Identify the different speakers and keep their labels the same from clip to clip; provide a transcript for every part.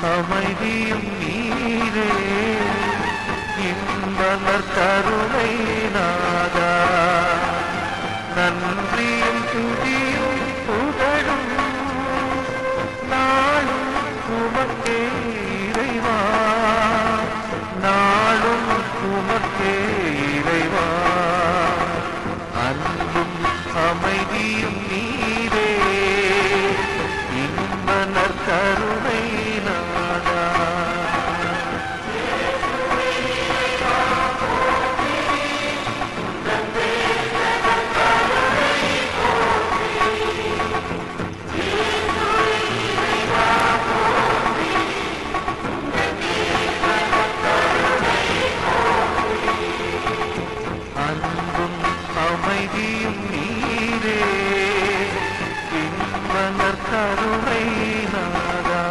Speaker 1: அமைதியும் நீரே இன்பமர் கருணை நாதா நன்றியும் துதியும் புகழும் நாளும் உமக்கே இறைவா நாளும் உமக்கே இறைவா அன்பும் அமைதியும் நீரே இன்ப நற்கருணை நாதா அன்பும் அமைதியும் நீரே இன்பனர் கருணை நாதா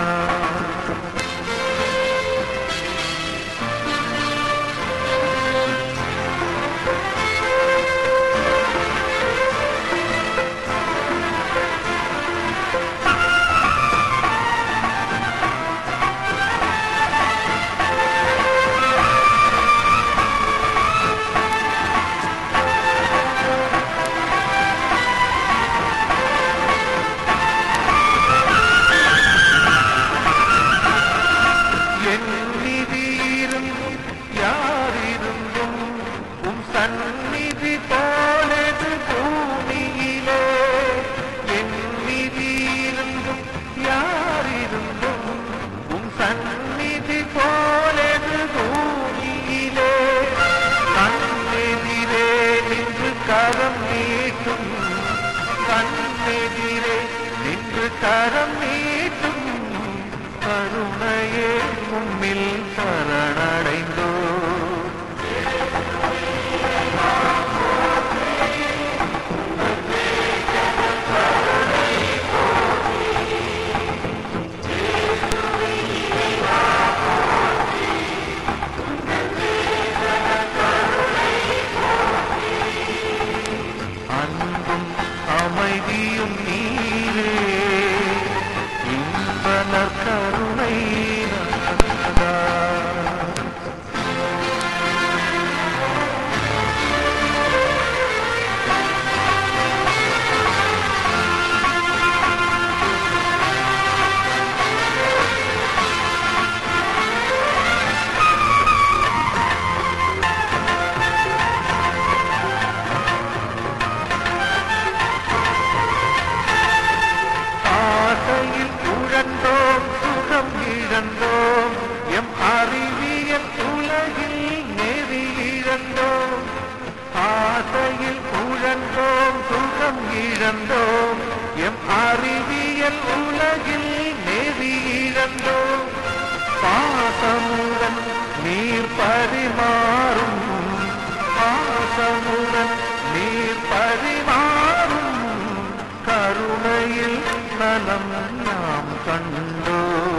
Speaker 1: என் நிதியிருந்தும் யாரிருந்தும் உம் சந்நிதி போனது பூமியிலே என் நிதியிருந்தும் யாரிருந்தும் உம் சந்நிதி போனது பூமியிலே கண்ணெதிரே நின்று கரம் நீட்டும் கண்ணெதிரே நின்று கரம் நீட்டும் கருணையே உம்மில் சரணடைந்தோ அன்பும் அமைதியும் நீரே இன்பனர் கருணை நாதா. ஆசையில் உழந்தோம் சுகம் இழந்தோம் எம் அறிவியல் உலகில் நெறி இழந்தோம் ஆசையில் உழந்தோம் சுகம் இழந்தோம் எம் அறிவியல் உலகில் நெறி இழந்தோம் பாசமுடன் நீர் பரிமாறும் பாசமுடன் நீர் பரிமாறும் கருணையில் நலம் நாம் கண்டோ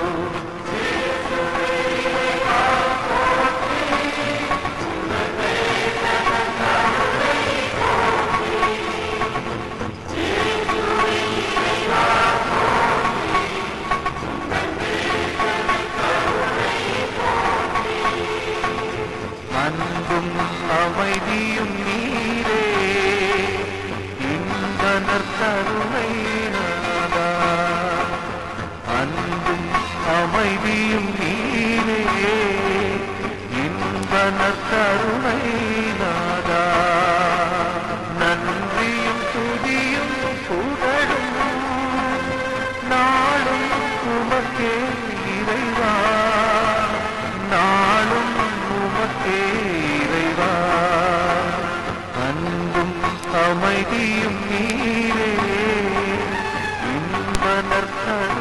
Speaker 1: அன்பும் அமைதியும் நீரே இன்பனர் கருணை நாதா அன்பும் அமைதியும் நீரே இன்பனர் கருணை நாதா நன்றியும் துதியும் புகழும் நாளும் உமக்கே இறைவா நாளும் உமக்கே இறைவா அன்பும் அமைதியும் நீரே இன்ப நற்கருணை